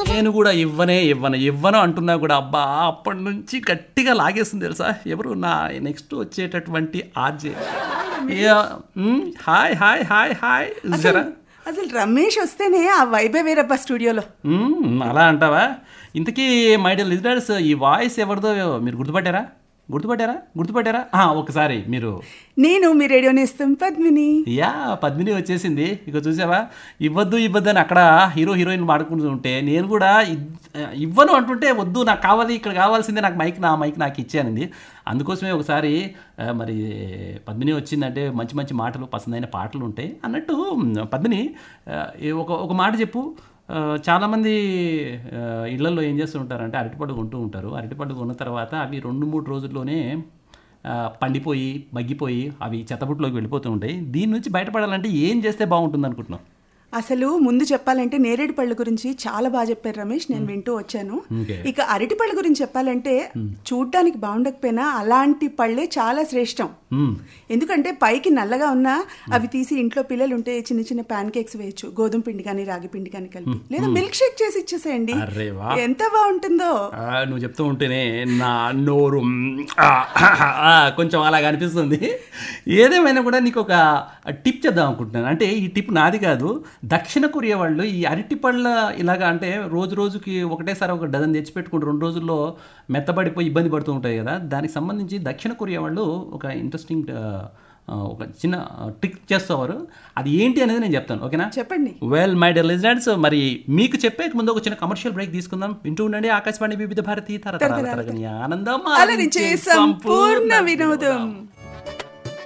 నేను కూడా ఇవ్వనే ఇవ్వను ఇవ్వను అంటున్నా కూడా అబ్బా అప్పటి నుంచి గట్టిగా లాగేస్తుంది తెలుసా ఎవరు నా నెక్స్ట్ వచ్చేటటువంటి RJ hi hi hi hi జరా అసలు రమేష్ వస్తేనే ఆ వైబే వేరబ్బా స్టూడియోలో మ్మ్, అలా అంటావా ఇంతకీ మై డియర్ లిజనర్స్ ఈ వాయిస్ ఎవరిదో మీరు గుర్తుపట్టారా గుర్తుపట్టారా గుర్తుపట్టారా ఆ, ఒకసారి మీరు నేను మీ రేడియో నేస్తాం పద్మిని యా పద్మిని వచ్చేసింది ఇక చూసావా ఇవ్వద్దు ఇవ్వద్దు అని అక్కడ హీరో హీరోయిన్ మాడుకుంటూ ఉంటే నేను కూడా ఇద్- ఇవ్వను అంటుంటే వద్దు నాకు కావాలి ఇక్కడ కావాల్సిందే నాకు మైక్ నా మైక్ నాకు ఇచ్చానంది అందుకోసమే ఒకసారి ఆ, మరి పద్మిని వచ్చిందంటే మంచి మంచి మాటలు పసందైన పాటలు ఉంటాయి అన్నట్టు మ్, పద్మిని ఆ, ఈ ఒక ఒక మాట చెప్పు ఆ, చాలామంది ఆ, ఇళ్లలో ఏం చేస్తూ ఉంటారంటే అరటిపండు కొంటూ ఉంటారు అరటిపండు కొన్న తర్వాత అవి రెండు మూడు రోజుల్లోనే ఆ, పండిపోయి మగ్గిపోయి అవి చెత్తబుట్టులోకి వెళ్ళిపోతూ ఉంటాయి దీని నుంచి బయటపడాలంటే ఏం చేస్తే బాగుంటుంది అనుకుంటున్నాం అసలు ముందు చెప్పాలంటే నేరేడు పళ్ళ గురించి చాలా బాగా చెప్పారు రమేష్ నేను వింటూ వచ్చాను ఓకే. ఇక అరటి పళ్ళ గురించి చెప్పాలంటే చూడ్డానికి బాగుండకపోయినా అలాంటి పళ్ళే చాలా శ్రేష్టం మ్మ్. ఎందుకంటే పైకి నల్లగా ఉన్నా అవి తీసి ఇంట్లో పిల్లలు ఉంటే చిన్న చిన్న ప్యాన్ కేక్స్ వేయచ్చు గోధుమ పిండి కానీ రాగి పిండి కానీ కలిపి లేదా మిల్క్ షేక్ చేసి ఇచ్చేసేయండి అరే వా. ఎంత బాగుంటుందో ఆ, నువ్వు చెప్తూ ఉంటేనే నా నోరు మ్, ఆ, ఆ, కొంచెం అలాగ అనిపిస్తుంది ఏదేమైనా కూడా నీకు ఒక టిప్ చెప్దాం అనుకుంటున్నాను అంటే ఈ టిప్ నాది కాదు దక్షిణ కొరియా వాళ్ళు ఈ అరటి పళ్ళ ఇలాగా అంటే రోజు రోజుకి ఒకటేసారి ఒక డజన్ తెచ్చిపెట్టుకుంటూ రెండు రోజుల్లో మెత్తబడిపోయి ఇబ్బంది పడుతూ ఉంటాయి కదా దానికి సంబంధించి దక్షిణ కొరియా వాళ్ళు ఒక ఇంట్రెస్టింగ్ ఒక చిన్న ట్రిక్ చేస్తారు అది ఏంటి అనేది నేను చెప్తాను ఓకేనా చెప్పండి వెల్ మై డియర్ లిజనర్స్ మరి మీకు చెప్పే ముందు ఒక చిన్న కమర్షియల్ బ్రేక్ తీసుకుందాం వింటూ ఉండండి ఆకాశవాణి వివిధ భారతి తరతరాల తరగని ఆనందం అలరించే సంపూర్ణ వినోదం